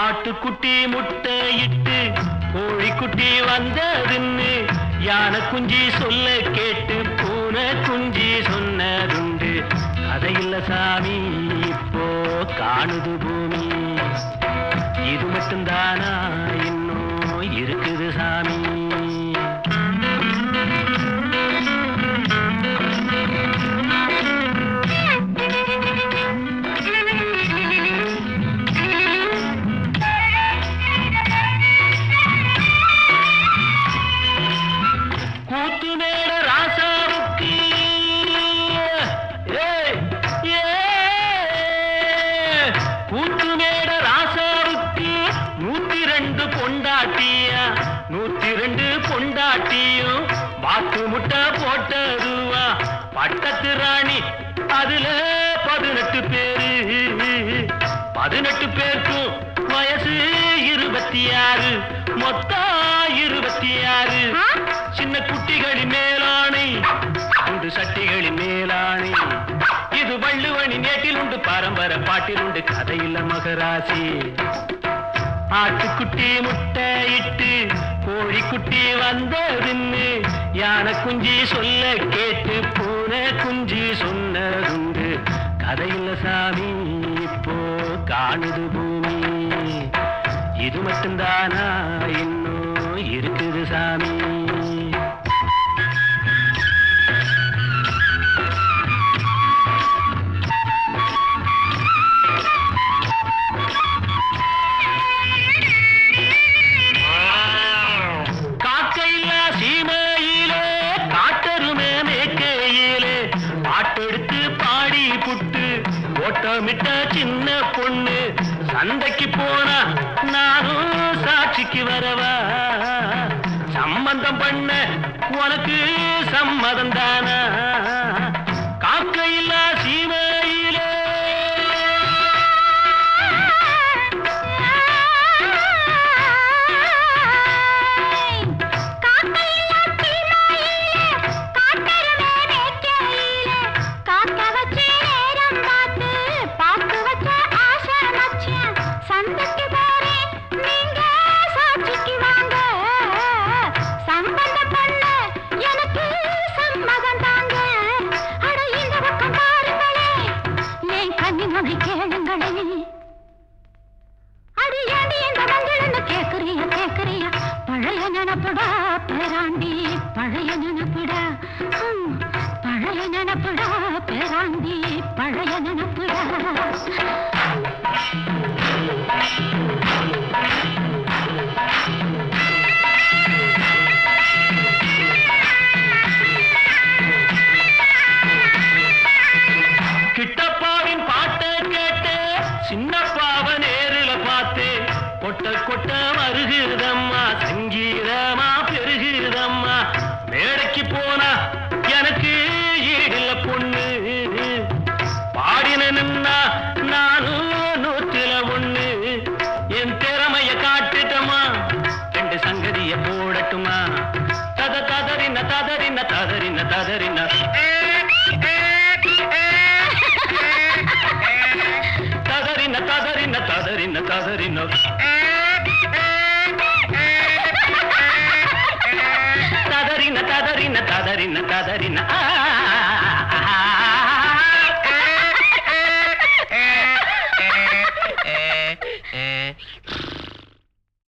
ஆட்டுக்குட்டி முட்டையிட்டு கோழிக்குட்டி வந்ததுன்னு யானை குஞ்சி சொல்ல கேட்டு பூனை குஞ்சி சொன்னதுண்டு கதையில்ல சாமி இப்போ காணுது பூமி இது மட்டும்தானா இன்னும் இருக்குது சாமி கூத்து மேட ராசாவுக்கு ஏய், ஏய், கூத்து மேட ராசாவுக்கு நூத்தி ரெண்டு பொண்டாட்டியா நூத்தி ரெண்டு பொண்டாட்டியும் பாத்து முட்டை போட்டதுவா பட்டத்து ராணி அதுல பதினெட்டு பேரு பதினெட்டு பேருக்கும் வயசு இருபத்தி ஆறு மொத்தம் இருபத்தி ஆறு சின்ன குட்டிகளின் மேலாணை உண்டு சட்டிகளின் மேலாணை இது வள்ளுவனின் நேட்டில் உண்டு பரம்பர பாட்டில் உண்டு கதையில்ல மகராசி ஆட்டுக்குட்டி முட்டையிட்டு கோழிக்குட்டி வந்ததுன்னு யானை குஞ்சி சொல்ல கேட்டு பூனை குஞ்சி சொன்னதுண்டு கதையில்ல சாமி இப்போ காணுது பூமி இது மட்டும்தானா இன்னும் இருக்குது சாமி காக்கையில்லா சீமையிலே காட்டருமே மேக்கையிலே பாட்டெடுத்து பாடி புட்டு ஓட்டமிட்ட சின்ன பொண்ணு சந்தைக்கு போனா நானும் சாட்சிக்கு வரவா சம்பந்தம் பண்ண உனக்கு சம்மதம் தானா காக்கையில்லா சீமையிலே கேளுங்களே அடியாண்டி இந்த மங்களன்னு கேக்குறிய கேக்குறிய பழைய நினப்புடா பேராண்டி பழைய நினப்புடா ஹம், பழைய நினப்புடா பேராண்டி பழைய நினப்புடா கிட்டப்பாவின் பாட்டை கேட்டு சின்னப்பாவ நேருல பார்த்து கொட்ட கொட்ட வருகுதம்மா சங்கீதமா பெருகுதம்மா மேடைக்கு போனா எனக்கு ஈடில்ல பொண்ணு பாடின நின்னா நானும் நூற்றுல ஒண்ணு என் திறமைய காட்டுட்டமா ரெண்டு சங்கதிய போடட்டுமா தத ததறின ததறின ததறின ததறின ததறின ததறின ததறின ததறின ததறின ததறின ததறின ததறின ஆ, ஆ, ஆ.